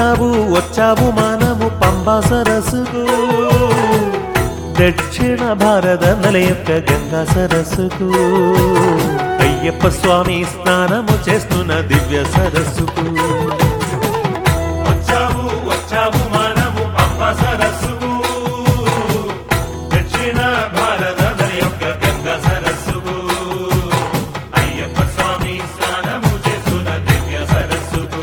వచ్చావు వచ్చావు మనము పంబా సరస్సుకు దక్షిణ భారత యొక్క గంగా సరస్సుకు అయ్యప్ప స్వామి స్నానము చేస్తున్న దివ్య సరస్సుకు వచ్చావు వచ్చావు మనము పంబా సరస్సుకు దక్షిణ భారత యొక్క గంగా సరస్సుకు అయ్యప్ప స్వామి స్నానము చేస్తున్న దివ్య సరస్సుకు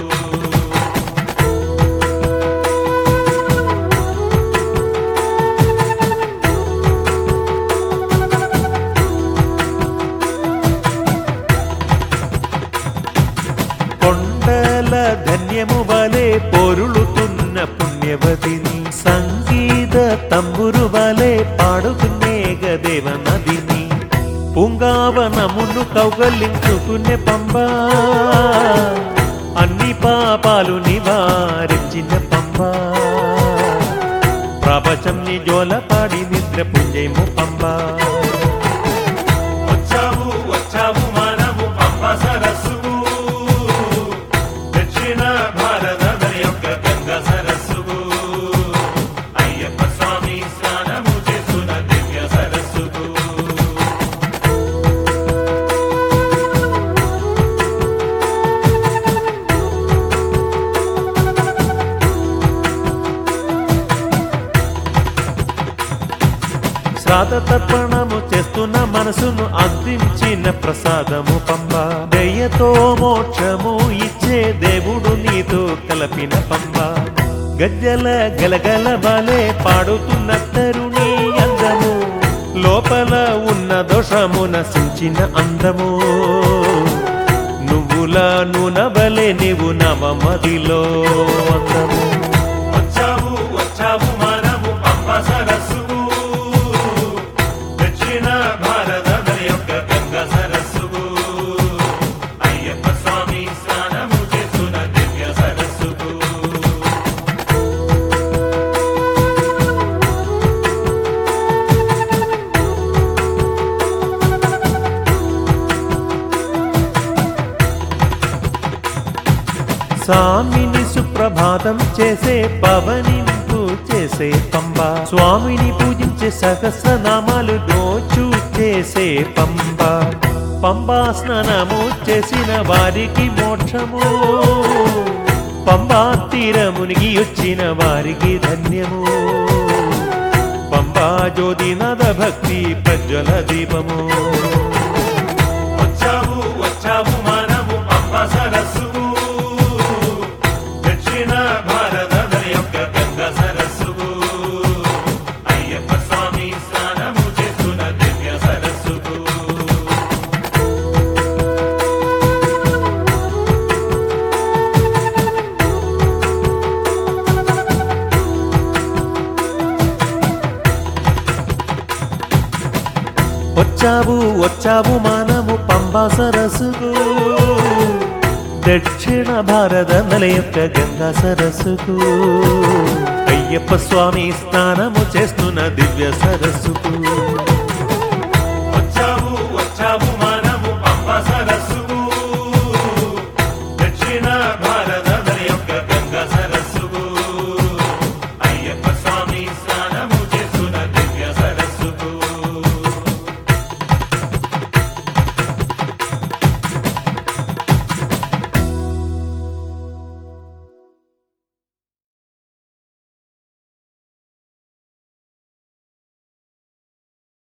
కొండల ధన్యము వలె పొరులుతున్న పుణ్యవతిని సంగీత తంబురు వలె పాడుకునే గదేవ నదిని పుంగావనమును కౌగలించుకునే పంబా అన్ని పాపాలు నివారించిన పంబా ప్రపంచంని జోలపాడి నిద్ర పుంజయము పంబా వచ్చావు వచ్చావు మనము పంప సరస్సుకు దక్షిణ భారత యొక్క గంగ సరస్సుకు అయ్యప్ప స్వామి స్నానము చేస్తున్న దివ్య సరస్సుకు శ్రాద్ధ తర్పణము చేస్తున్న మనసును అందించిన ప్రసాదము పంబ దయతో మోక్షము ఇచ్చే దేవుడు నీతో కలపిన పంబ గజ్జల గలగల బలే పాడుతున్న తరుణి అందము లోపల ఉన్న దోషము నశించిన అందము నువ్వుల నూనబలే నీవు నవమదిలో అందము వచ్చావు వచ్చావు మనము పంప సరస్సుకు దక్షిణ భారత యొక్క గంగ సరస్సుకు అయ్యప్ప స్వామి స్నానము చేస్తున్న దివ్య సరస్సుకు స్వామిని సుప్రభాతం చేసే పవనింపు చేసే పంబ స్వామిని పూజించే సహస్రనామాలు దోచు చేసే పంబ పంబా స్నానము చేసిన వారికి మోక్షము పంబా తీరమునిగి వచ్చిన వారికి ధన్యము పంబా జ్యోతినాథ భక్తి ప్రజ్వల దీపము వచ్చావు వచ్చావు మనము పంప సరస్సుకు దక్షిణ భారత యొక్క గంగ సరస్సుకు అయ్యప్ప స్వామి స్నానము చేస్తున్న దివ్య సరస్సుకు వచ్చావు వచ్చావు మనము పంబా సరస్సుకు దక్షిణ భారత యొక్క గంగా సరస్సుకు అయ్యప్ప స్వామి స్నానము చేస్తున్న దివ్య సరస్సుకు